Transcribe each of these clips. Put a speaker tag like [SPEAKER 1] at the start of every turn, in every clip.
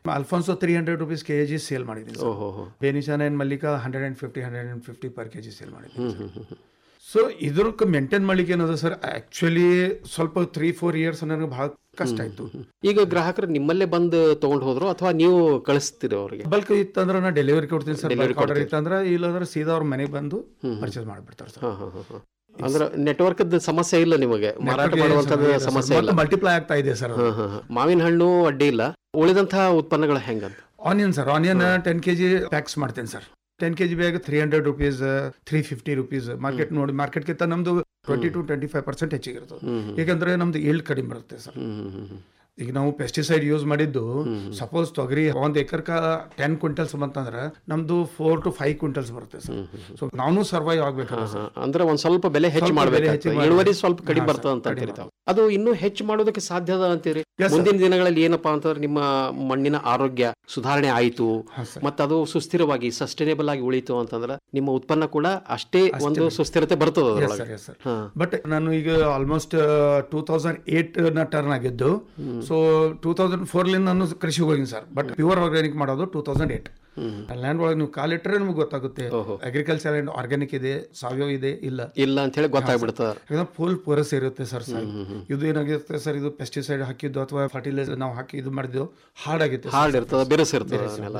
[SPEAKER 1] Alfonso three hundred rupees K G sale ಮಾಡಿದ್ದೀನಿ sir
[SPEAKER 2] ಓಹೋ ಹೋ
[SPEAKER 1] Benishan and Mallika hundred and fifty hundred and fifty per K G sale ಮಾಡಿದ್ದೀನಿ
[SPEAKER 2] hmm hmm hmm
[SPEAKER 1] so ಇದ್ರಕ್ಕೆ maintain ಮಾಡ್ಲಿಕ್ಕೆ ಏನದ sir actually ಸ್ವಲ್ಪ three four years ನನಗೆ ಬಹಳ ಕಷ್ಟ ಆಯ್ತು
[SPEAKER 2] ಈಗ ಗ್ರಾಹಕರು ನಿಮ್ಮಲ್ಲೇ ಬಂದು ತಗೊಂಡು ಹೋದ್ರು ಅಥವಾ ನೀವು ಕಳಿಸ್ತೀರಿ ಅವ್ರಿಗೆ
[SPEAKER 1] ಬಲ್ಕ್ ಇತ್ತಂದ್ರೆ ನಾ ಡೆಲಿವರಿ ಕೊಡ್ತೀನಿ ಸರ್
[SPEAKER 2] Delivery
[SPEAKER 1] ಬಲ್ಕ್ ಆರ್ಡರ್ ಇತ್ತಂದ್ರೆ ಇಲ್ಲಾಂದ್ರೆ ಸೀದಾ ಅವ್ರ ಮನೆಗೆ ಬಂದು ಪರ್ಚೇಸ್ ಮಾಡಿಬಿಡ್ತಾರೆ ಸರ್
[SPEAKER 2] ಹಾ, ಹಾ, ಹಾ, ಹಾ. ಅಂದ್ರೆ ನೆಟ್ವರ್ಕ್ ಸಮಸ್ಯೆ ಇಲ್ಲ ನಿಮಗೆ ಮಾರಾಟ ಮಾಡುವಂತದ್ದು ಸಮಸ್ಯೆ ಇಲ್ಲ
[SPEAKER 1] ಮಲ್ಟಿಪ್ಲೈ ಆಗ್ತಾ ಇದೆ ಸರ್
[SPEAKER 2] ಹಾ, ಹಾ, ಹಾ. ಮಾವಿನ ಹಣ್ಣು ಅಡ್ಡಿ ಇಲ್ಲ ಉಳಿದಂತಹ ಉತ್ಪನ್ನಗಳು ಹೆಂಗಂತ
[SPEAKER 1] onion sir onion ten K G packs ಮಾಡ್ತೇನೆ sir ten K G bag three hundred rupees three fifty rupees market ನೋಡಿ ಮಾರ್ಕೆಟ್ಗಿಂತ ನಮ್ದು twenty to twenty five percent ಹೆಚ್ಚಿಗೆ ಇರ್ತದೆ ಯಾಕಂದ್ರೆ ನಮ್ದು ಈಲ್ಡ್ ಕಡಿಮೆ ಬರುತ್ತೆ ಸರ್
[SPEAKER 2] ಹ್ಮ್ ಹ್ಮ್ ಹ್ಮ್ ಹ್ಮ್.
[SPEAKER 1] ಈಗ ನಾವು ಪೆಸ್ಟಿಸೈಡ್ ಯೂಸ್ ಮಾಡಿದ್ದು ಸಪೋಸ್ ತೊಗರಿ ಒಂದ್ ಎಕರ್ಕ ಟೆನ್ ಕ್ವಿಂಟಲ್ಸ್ ಬಂತಂದ್ರೆ ನಮ್ದು ಫೋರ್ ಟು ಫೈವ್ ಕ್ವಿಂಟಲ್ಸ್ ಬರುತ್ತೆ ಸರ್ ಸೊ ನಾವು ಸರ್ವೈವ್ ಆಗ್ಬೇಕಲ್ಲ
[SPEAKER 2] ಹಾ, ಅಂದ್ರೆ ಒಂದ್ ಸ್ವಲ್ಪ ಬೆಲೆ ಹೆಚ್ಚು
[SPEAKER 1] ಸ್ವಲ್ಪ ಬೆಲೆ ಹೆಚ್ಚು
[SPEAKER 2] ಮಾಡ್ಬೇಕು
[SPEAKER 1] ಮಾಡ್ಬೇಕು.
[SPEAKER 2] ಇಳುವರಿ ಸ್ವಲ್ಪ ಕಡಿಮೆ
[SPEAKER 1] ಹಾ,
[SPEAKER 2] ಬರ್ತದ
[SPEAKER 1] ಸರ್,
[SPEAKER 2] ಅಂತ
[SPEAKER 1] ಕಡಿಮೆ
[SPEAKER 2] ಅಂತೀರಿ ತಾವು ಅದು ಇನ್ನೂ ಹೆಚ್ಚು ಮಾಡೋದಕ್ಕೆ ಸಾಧ್ಯದ ಅಂತೀರಿ
[SPEAKER 1] Yes, sir.
[SPEAKER 2] ಮುಂದಿನ ದಿನಗಳಲ್ಲಿ ಏನಪ್ಪಾ ಅಂತಂದ್ರೆ ನಿಮ್ಮ ಮಣ್ಣಿನ ಆರೋಗ್ಯ ಸುಧಾರಣೆ ಆಯ್ತು
[SPEAKER 1] ಹಾ, ಸರ್.
[SPEAKER 2] ಮತ್ತೆ ಅದು ಸುಸ್ಥಿರವಾಗಿ ಸಸ್ಟೈನೇಬಲ್ ಆಗಿ ಉಳಿತು ಅಂತಂದ್ರೆ ನಿಮ್ಮ ಉತ್ಪನ್ನ ಕೂಡ ಅಷ್ಟೇ ಒಂದು ಸುಸ್ಥಿರತೆ ಬರ್ತದ
[SPEAKER 1] Yes,
[SPEAKER 2] ಅದರೊಳಗೆ
[SPEAKER 1] sir, yes, sir.
[SPEAKER 2] ಹಾ.
[SPEAKER 1] ಬಟ್ ನಾನು ಈಗ ಆಲ್ಮೋಸ್ಟ್ ಟೂ ತೌಸಂಡ್ ಏಟ್ ನ ಟರ್ನ್ ಆಗಿದ್ದು ಸೊ ಟೂ ತೌಸಂಡ್ ಫೋರ್ಲಿಂದ ನಾನು ಕೃಷಿಗೆ ಹೋಗಿನಿ ಸರ್ ಬಟ್ ಪ್ಯೂರ್ ಆರ್ಗ್ಯಾನಿಕ್ ಮಾಡೋದು ಟೂ ತೌಸಂಡ್ ಏಟ್ ಲ್ಯಾಂಡ್ ಒಳಗೆ ನೀವು ಕಾಲಿಟ್ಟರೆ ನಿಮ್ಗೆ ಗೊತ್ತಾಗುತ್ತೆ ಅಗ್ರಿಕಲ್ಚರ್ ಅಂಡ್ ಆರ್ಗ್ಯಾನಿಕ್ ಇದೆ ಸಾವಯವ ಇದೆ ಇಲ್ಲ
[SPEAKER 2] ಇಲ್ಲ ಅಂತ ಹೇಳಿ ಗೊತ್ತಾಗ್ಬಿಡ್ತದ
[SPEAKER 1] ಯಾಕಂದ್ರೆ ಫುಲ್ ಪೂರಸ್ ಇರುತ್ತೆ ಸರ್ ಸರ್ ಇದು ಏನಾಗಿರುತ್ತೆ ಸರ್ ಇದು ಪೆಸ್ಟಿಸೈಡ್ ಹಾಕಿದ್ದು ಅಥವಾ ಫರ್ಟಿಲೈಸರ್ ನಾವು ಹಾಕಿ ಇದು ಮಾಡಿದ್ದು ಹಾರ್ಡ್ ಆಗಿರುತ್ತೆ
[SPEAKER 2] ಹಾರ್ಡ್ ಇರ್ತದ ಬಿರುಸ ಇರ್ತದ ಅದನ್ನೆಲ್ಲ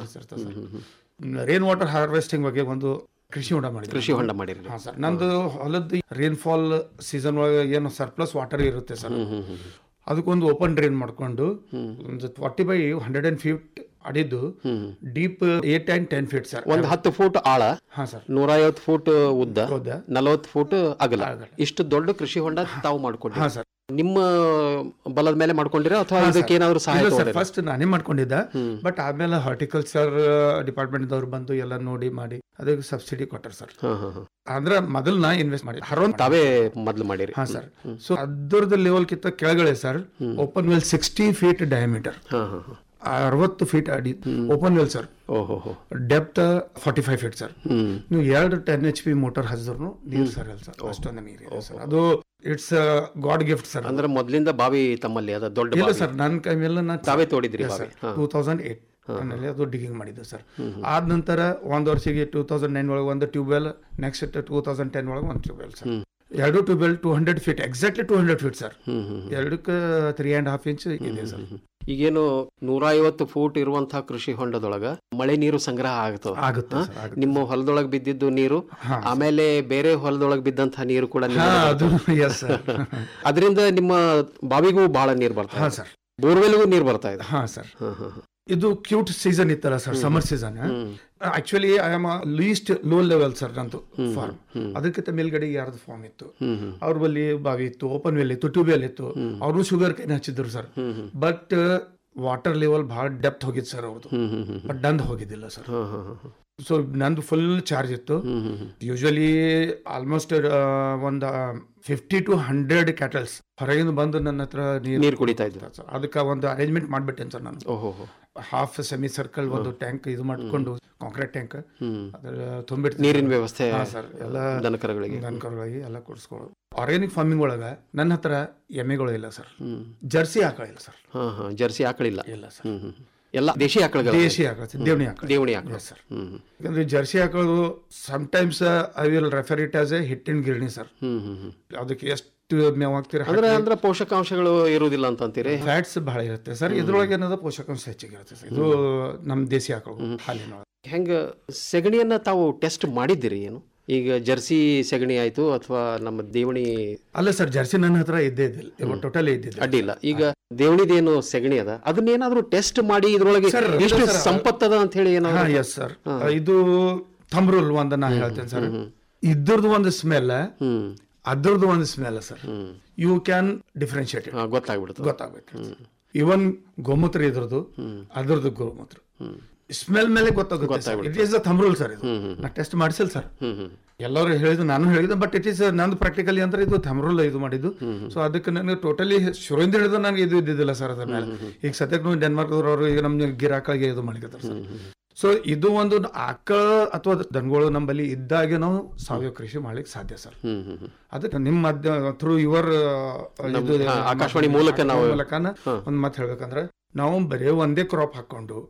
[SPEAKER 1] ರೇನ್ ವಾಟರ್ ಹಾರ್ವೆಸ್ಟಿಂಗ್ ಬಗ್ಗೆ ಒಂದು ಕೃಷಿ ಹೊಂಡ ಮಾಡಿದ್ವಿ
[SPEAKER 2] ಕೃಷಿ ಹೊಂಡ ಮಾಡಿರಿ
[SPEAKER 1] ಹಾ ಸರ್ ನಂದು ಹೊಲದ ರೇನ್ ಫಾಲ್ ಸೀಸನ್ ಒಳಗೆ ಏನು ಸರ್ಪ್ಲಸ್ ವಾಟರ್ ಇರುತ್ತೆ ಸರ್ ಅದಕ್ಕೊಂದು ಓಪನ್ ಡ್ರೈನ್ ಮಾಡ್ಕೊಂಡು ಒಂದು forty by hundred and feet ಅಡಿದ್ದು deep eight and ten feet sir
[SPEAKER 2] ಒಂದ್ ಹತ್ತು ಫೂಟ್ ಆಳ
[SPEAKER 1] ಹಾ ಸರ್
[SPEAKER 2] ನೂರ ಐವತ್ತು ಫೂಟ್ ಉದ್ದ
[SPEAKER 1] ಹೌದಾ
[SPEAKER 2] ನಲವತ್ತು ಫೂಟ್ ಅಗಲ ಇಷ್ಟು ದೊಡ್ಡ ಕೃಷಿ ಹೊಂಡ ತಾವು ಮಾಡ್ಕೊಂಡ್ರಿ
[SPEAKER 1] ಹಾ ಸರ್
[SPEAKER 2] ನಿಮ್ಮ ಬಲದ ಮೇಲೆ ಮಾಡ್ಕೊಂಡಿರ ಅಥವಾ ಇದಕ್ಕೆ ಏನಾದ್ರು ಸಹಾಯ
[SPEAKER 1] ಇಲ್ಲ ಸರ್
[SPEAKER 2] ತಗೊಂಡಿರಾ?
[SPEAKER 1] ಫಸ್ಟ್ ನಾನೇ ಮಾಡ್ಕೊಂಡಿದ್ದ ಬಟ್ ಆಮೇಲೆ ಹಾರ್ಟಿಕಲ್ಚರ್ ಡಿಪಾರ್ಟ್ಮೆಂಟ್ ದವ್ರು ಬಂದು ಎಲ್ಲ ನೋಡಿ ಮಾಡಿ ಅದಕ್ಕೆ ಸಬ್ಸಿಡಿ ಕೊಟ್ಟರು ಸರ್
[SPEAKER 2] ಹಾ, ಹಾ, ಹಾ.
[SPEAKER 1] ಅಂದ್ರೆ ಮೊದಲು ನಾ ಇನ್ವೆಸ್ಟ್ ಮಾಡಿ ಹರೊಂದ್
[SPEAKER 2] ತಾವೇ ಮೊದ್ಲು ಮಾಡಿರಿ
[SPEAKER 1] ಹಾ ಸರ್ ಸೊ ಅದರದ ಲೆವೆಲ್ ಕಿಂತ ಕೆಳಗಡೆ sir open well sixty feet diameter
[SPEAKER 2] ಹಾ ಹಾ ಹಾ
[SPEAKER 1] ಅರವತ್ತು ಫೀಟ್ ಅಡಿ ಓಪನ್ ವೆಲ್ ಸರ್
[SPEAKER 2] ಓಹೋ ಹೋ
[SPEAKER 1] depth forty five feet sir
[SPEAKER 2] hmm
[SPEAKER 1] ನೀವು ಎರಡು ಟೆನ್ ಎಚ್ ಪಿ ಮೋಟರ್ ಹಚ್ಚಿದ್ರು ನೀರು ಸರ್ ಸರ್ ಅಷ್ಟೊಂದು ನೀರು ಇದೆ ಸರ್ ಅದು ಇಟ್ಸ್ ಗಾಡ್ ಗಿಫ್ಟ್ ಸರ್
[SPEAKER 2] ಅಂದ್ರೆ ಮೊದ್ಲಿಂದ ಬಾವಿ ತಮ್ಮಲ್ಲಿ ಅದ ದೊಡ್ಡ
[SPEAKER 1] ಇಲ್ಲ
[SPEAKER 2] ಬಾವಿ
[SPEAKER 1] ಸರ್ ನನ್ನ ಕೈ ಮೇಲೆ ನಾ
[SPEAKER 2] ತಾವೇ ತೋಡಿದ್ರಿ ಬಾವಿ ಹಾ.
[SPEAKER 1] ಟೂ ತೌಸಂಡ್ ಏಟ್ ನಲ್ಲಿ ಅದು ಡಿಗಿಂಗ್ ಮಾಡಿದ್ದು ಸರ್ ಆದ ನಂತರ ಒಂದ್ ವರ್ಷಕ್ಕೆ ಟೂ ತೌಸಂಡ್ ನೈನ್ ಒಳಗೆ ಒಂದು tubewell next two thousand ten ಒಳಗೆ ಒಂದು ಟ್ಯೂಬ್ವೆಲ್ ಸರ್ ಎರಡು tubewell two hundred feet exactly two hundred feet sir
[SPEAKER 2] hmm hmm
[SPEAKER 1] ಎರಡಕ್ಕೆ ತ್ರೀ ಆ್ಯಂಡ್ ಹಾಫ್ ಇಂಚ್ ಇದೆ ಸರ್
[SPEAKER 2] ಈಗೇನು ನೂರ ಐವತ್ತು ಫೂಟ್ ಇರುವಂತಹ ಕೃಷಿ ಹೊಂಡದೊಳಗ ಮಳೆ ನೀರು ಸಂಗ್ರಹ ಆಗ್ತದ
[SPEAKER 1] ಆಗುತ್ತೆ ಸರ್ ಆಗುತ್ತೆ
[SPEAKER 2] ನಿಮ್ಮ ಹೊಲದೊಳಗೆ ಬಿದ್ದಿದ್ದು ನೀರು
[SPEAKER 1] ಹಾ.
[SPEAKER 2] ಆಮೇಲೆ ಬೇರೆ ಹೊಲದೊಳಗೆ ಬಿದ್ದಂತಹ ನೀರು ಕೂಡ
[SPEAKER 1] ಹಾ ಅದು ಎಸ್ ಸರ್
[SPEAKER 2] ಅದರಿಂದ ನಿಮ್ಮ ಬಾವಿಗೂ ಬಹಳ ನೀರು ಬರ್ತಾ
[SPEAKER 1] ಹಾ
[SPEAKER 2] ಇದೆ
[SPEAKER 1] ಸರ್
[SPEAKER 2] ಬೋರ್ವೆಲ್ಗೂ ನೀರು ಬರ್ತಾ ಇದೆ
[SPEAKER 1] ಹಾ ಸರ್
[SPEAKER 2] ಹಾ, ಹಾ, ಹಾ.
[SPEAKER 1] ಇದು ಕ್ಯೂಟ್ ಸೀಸನ್ ಇತ್ತಲ್ಲ sir summer season
[SPEAKER 2] hmm.
[SPEAKER 1] Actually I am least low level sir ನಂದು ಫಾರ್ಮ್ ಅದಕ್ಕಿಂತ ಮೇಲ್ಗಡೆ ಯಾರ್ದು ಫಾರ್ಮ್ ಇತ್ತು
[SPEAKER 2] ಹ್ಮ್ ಹ್ಮ್
[SPEAKER 1] ಅವ್ರ ಬಲ್ಲಿ ಬಾವಿ ಇತ್ತು ಓಪನ್ ವೆಲ್ ಇತ್ತು ಟ್ಯೂಬ್ವೆಲ್ ಇತ್ತು ಅವರು ಶುಗರ್ ಕೈನ ಹಚ್ಚಿದ್ರು sir
[SPEAKER 2] hmm hmm
[SPEAKER 1] but water level ಬಹಳ ಡೆಪ್ತ್ ಹೋಗಿತ್ತು ಸರ್ ಅವ್ರದ್ದು
[SPEAKER 2] ಹ್ಮ್ ಹ್ಮ್ ಹ್ಮ್
[SPEAKER 1] ಬಟ್ ನಂದು ಹೋಗಿದ್ದಿಲ್ಲ ಸರ್
[SPEAKER 2] ಹಾ, ಹಾ, ಹಾ, ಹಾ.
[SPEAKER 1] ಸೊ ನಂದು ಫುಲ್ ಚಾರ್ಜ್ ಇತ್ತು
[SPEAKER 2] hmm hmm hmm.
[SPEAKER 1] Usually almost ಒಂದು ಫಿಫ್ಟಿ ಟು ಹಂಡ್ರೆಡ್ ಕ್ಯಾಟಲ್ಸ್ ಹೊರಗಿಂದ ಬಂದು ನನ್ನ ಹತ್ರ ನೀರು
[SPEAKER 2] ನೀರು ಕುಡಿತಾ ಇದ್ರು
[SPEAKER 1] ಸರ್ ಅದಕ್ಕೆ ಒಂದು ಅರೇಂಜ್ಮೆಂಟ್ ಮಾಡ್ಬಿಟ್ಟೇನೆ ಸರ್ ನಾನು
[SPEAKER 2] ಓಹೋ ಹೋ.
[SPEAKER 1] ಹಾಫ್ ಸೆಮಿ ಸರ್ಕಲ್ ಒಂದು ಟ್ಯಾಂಕ್ ಇದು ಮಾಡ್ಕೊಂಡು ಕಾಂಕ್ರೀಟ್ ಟ್ಯಾಂಕ್
[SPEAKER 2] ಹ್ಮ್
[SPEAKER 1] ಅದ್ರ ತುಂಬಿಡ್ತೀನಿ
[SPEAKER 2] ನೀರಿನ ವ್ಯವಸ್ಥೆ
[SPEAKER 1] ಹಾ ಸರ್ ಎಲ್ಲ
[SPEAKER 2] ದನಕರಗಳಿಗೆ
[SPEAKER 1] ದನಕರುಗಳಿಗೆ ಎಲ್ಲ ಕೊಡಿಸ್ಕೊಳ್ಳೋದು ಆರ್ಗ್ಯಾನಿಕ್ ಫಾರ್ಮಿಂಗ್ ಒಳಗ ನನ್ನ ಹತ್ರ ಎಮ್ಮೆಗಳು ಇಲ್ಲ ಸರ್
[SPEAKER 2] ಹ್ಮ್
[SPEAKER 1] ಜರ್ಸಿ ಆಕಳ ಇಲ್ಲ ಸರ್
[SPEAKER 2] ಹಾ ಹಾ ಜರ್ಸಿ ಆಕಳಿಲ್ಲ
[SPEAKER 1] ಇಲ್ಲ ಸರ್
[SPEAKER 2] ಹ್ಮ್ ಹ್ಮ್ ಎಲ್ಲ ದೇಶಿ ಆಕಳಗಳು
[SPEAKER 1] ದೇಶಿ ಆಕಳ ಸರ್ ದೇವಣಿ ಆಕಳ
[SPEAKER 2] ದೇವಣಿ ಆಕಳ
[SPEAKER 1] ಸರ್
[SPEAKER 2] ಹ್ಮ್ ಹ್ಮ್.
[SPEAKER 1] ಯಾಕಂದ್ರೆ ಜರ್ಸಿ ಆಕಳು sometimes I will refer it as a hit and ಗಿರಣಿ ಸರ್
[SPEAKER 2] ಹ್ಮ್ ಹ್ಮ್ ಹ್ಮ್
[SPEAKER 1] ಅದಕ್ಕೆ ಎಷ್ಟು ಮೇವು ಹಾಕ್ತೀರ
[SPEAKER 2] ಅಂದ್ರೆ ಅಂದ್ರೆ ಪೋಷಕಾಂಶಗಳು ಇರುವುದಿಲ್ಲ ಅಂತ ಅಂತೀರಿ
[SPEAKER 1] ಫ್ಯಾಟ್ಸ್ ಬಹಳ ಇರುತ್ತೆ ಸರ್ ಇದ್ರೊಳಗೆ ಏನದ ಪೋಷಕಾಂಶ ಹೆಚ್ಚಿಗೆ ಇರುತ್ತೆ ಸರ್ ಇದು ನಮ್ಮ ದೇಸಿ ಆಕಳು ಹಾಲಿನೊಳಗೆ
[SPEAKER 2] ಹೆಂಗ ಸೆಗಣಿಯನ್ನ ತಾವು ಟೆಸ್ಟ್ ಮಾಡಿದ್ದೀರಿ ಏನು ಈಗ ಜರ್ಸಿ ಸೆಗಣಿ ಆಯ್ತು ಅಥವಾ ನಮ್ಮ ದೇವಣಿ
[SPEAKER 1] ಅಲ್ಲ ಸರ್ ಜರ್ಸಿ ನನ್ನ ಹತ್ರ ಇದ್ದೇ ಇದ್ದಿಲ್ಲ ಟೋಟಲ್ ಇದ್ದಿದ್ದಿಲ್ಲ
[SPEAKER 2] ಅಡ್ಡಿ ಇಲ್ಲ ಈಗ ದೇವಣಿದೇನು ಸೆಗಣಿ ಅದ ಅದನ್ನೇನಾದ್ರೂ ಟೆಸ್ಟ್ ಮಾಡಿ ಇದ್ರೊಳಗೆ
[SPEAKER 1] Sir,
[SPEAKER 2] ಎಷ್ಟು
[SPEAKER 1] sir,
[SPEAKER 2] ಸಂಪತ್ತದ ಅಂತ ಹೇಳಿ
[SPEAKER 1] ಹಾ
[SPEAKER 2] ಏನಾದ್ರು
[SPEAKER 1] ಎಸ್ ಸರ್ ಇದು ಥಂಬ್ರೂಲ್ ಒಂದ ನಾ ಹೇಳ್ತೇನೆ ಸರ್ ಇದ್ರದ್ದು ಒಂದು ಸ್ಮೆಲ್
[SPEAKER 2] ಹ್ಮ್
[SPEAKER 1] ಅದ್ರದ್ದು ಒಂದು smell sir
[SPEAKER 2] hmm
[SPEAKER 1] you can differentiate
[SPEAKER 2] ಹಾ, ಗೊತ್ತಾಗ್ಬಿಡ್ತದೆ
[SPEAKER 1] ಗೊತ್ತಾಗ್ಬೇಕು ಇವನ್ ಗೋಮೂತ್ರ ಇದ್ರದ್ದು ಅದ್ರದ್ದು ಗೋಮೂತ್ರ ಸ್ಮೆಲ್ ಮೇಲೆ ಗೊತ್ತಾಗುತ್ತೆ it is a thumb rule sir ಇದು ನಾ ಟೆಸ್ಟ್ ಮಾಡಿಸಿಲ್ಲ ಸರ್
[SPEAKER 2] ಹ್ಮ್ ಹ್ಮ್
[SPEAKER 1] ಎಲ್ಲರೂ ಹೇಳಿದ್ರು ನಾನು ಹೇಳಿದ್ದೆ ಬಟ್ ಇಟ್ ಈಸ್ ನಂದು ಪ್ರಾಕ್ಟಿಕಲಿ ಅಂದ್ರೆ ಇದು ಥಮ್ರೂಲ್ ಇದು ಮಾಡಿದ್ದು ಸೊ ಅದಕ್ಕೆ ನನಗೆ ಟೋಟಲಿ ಶುರುವಿಂದ ಹಿಡಿದು ನನಗೆ ಇದು ಇದ್ದಿದ್ದಿಲ್ಲ ಸರ್ ಅದ್ರ ಮೇಲೆ ಈಗ ಸದ್ಯಕ್ಕೆ ಡೆನ್ಮಾರ್ಕ್ ಅವರು ಈಗ ನಮ್ಮ ಗಿರಾಕಳಿಗೆ ಇದು ಮಾಡಿರ್ತಾರೆ ಸರ್ ಸೊ ಇದು ಒಂದು ಆಕಳ ಅಥವಾ ದನಗಳು ನಮ್ಮಲ್ಲಿ ಇದ್ದಾಗೆ ನಾವು ಸಾವಯವ ಕೃಷಿ ಮಾಡ್ಲಿಕ್ಕೆ ಸಾಧ್ಯ ಸರ್
[SPEAKER 2] ಹ್ಮ್ ಹ್ಮ್ ಹ್ಮ್
[SPEAKER 1] ಅದಕ್ಕೆ ನಿಮ್ಮ ಮಧ್ಯ ಥ್ರೂ ಯುವರ್
[SPEAKER 2] ಹಾ, ಆಕಾಶವಾಣಿ ಮೂಲಕ ನಾವು-
[SPEAKER 1] ಮೂಲಕನ ಒಂದ್ ಮಾತು ಹೇಳ್ಬೇಕಂದ್ರೆ ನಾವು ಬರೀ ಒಂದೇ ಕ್ರಾಪ್ ಹಾಕೊಂಡು